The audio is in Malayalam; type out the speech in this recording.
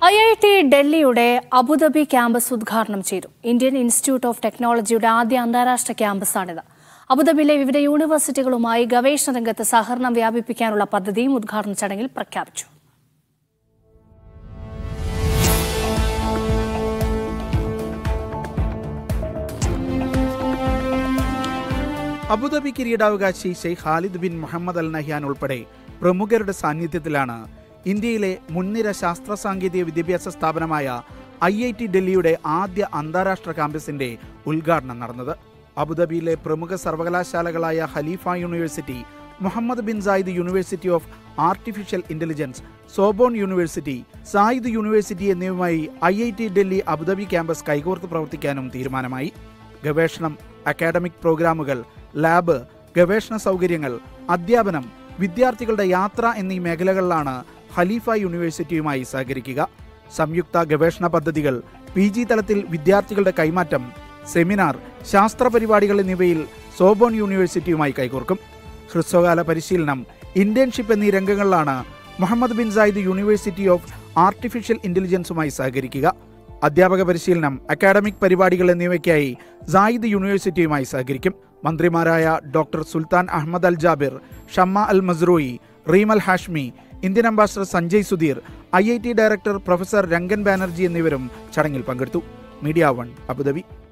ഐ ഐ ടി ഡൽഹിയുടെ അബുദാബി ക്യാമ്പസ് ഉദ്ഘാടനം ചെയ്തു ഇന്ത്യൻ ഇൻസ്റ്റിറ്റ്യൂട്ട് ഓഫ് ടെക്നോളജിയുടെ ആദ്യ അന്താരാഷ്ട്ര ക്യാമ്പസാണിത് അബുദാബിയിലെ വിവിധ യൂണിവേഴ്സിറ്റികളുമായി ഗവേഷണ രംഗത്ത് സഹകരണം വ്യാപിപ്പിക്കാനുള്ള പദ്ധതിയും ഉദ്ഘാടന ചടങ്ങിൽ പ്രഖ്യാപിച്ചു അബുദാബി കിരീടാവകാശി Sheikh Khalid bin Mohammed Al Nahyan ഉൾപ്പെടെ പ്രമുഖരുടെ സാന്നിധ്യത്തിലാണ് ഇന്ത്യയിലെ മുൻനിര ശാസ്ത്ര സാങ്കേതിക വിദ്യാഭ്യാസ സ്ഥാപനമായ ഐ ഐ ടി ഡൽഹിയുടെ ആദ്യ അന്താരാഷ്ട്ര ക്യാമ്പസിന്റെ ഉദ്ഘാടനം നടന്നത് അബുദാബിയിലെ പ്രമുഖ സർവകലാശാലകളായ Khalifa University Mohammed bin Zayed University of artificial intelligence Sorbonne University Zayed University എന്നിവയുമായി I I T Delhi Abu Dhabi campus കൈകോർത്ത് പ്രവർത്തിക്കാനും തീരുമാനമായി ഗവേഷണം അക്കാഡമിക് പ്രോഗ്രാമുകൾ ലാബ് ഗവേഷണ സൗകര്യങ്ങൾ അധ്യാപനം വിദ്യാർത്ഥികളുടെ യാത്ര എന്നീ മേഖലകളിലാണ് ഖലീഫ യൂണിവേഴ്സിറ്റിയുമായി സഹകരിക്കുക സംയുക്ത ഗവേഷണ പദ്ധതികൾ പി ജി തലത്തിൽ വിദ്യാർത്ഥികളുടെ കൈമാറ്റം സെമിനാർ ശാസ്ത്ര പരിപാടികൾ എന്നിവയിൽ സോബോൺ യൂണിവേഴ്സിറ്റിയുമായി കൈകോർക്കും ഹ്രസ്വകാല പരിശീലനം ഇന്റേൺഷിപ്പ് എന്നീ രംഗങ്ങളിലാണ് Mohammed bin Zayed University of artificial ഇന്റലിജൻസുമായി സഹകരിക്കുക അധ്യാപക പരിശീലനം അക്കാഡമിക് പരിപാടികൾ എന്നിവയ്ക്കായി സായിദ് യൂണിവേഴ്സിറ്റിയുമായി സഹകരിക്കും മന്ത്രിമാരായ doctor Sultan Ahmed Al Jaber Shamma Al Mazrouei Reem Al Hashimy Indian ambassador Sanjay Sudhir I I T director professor Rangan Banerjee എന്നിവരും ചടങ്ങിൽ പങ്കെടുത്തു മീഡിയ വൺ അബുദാബി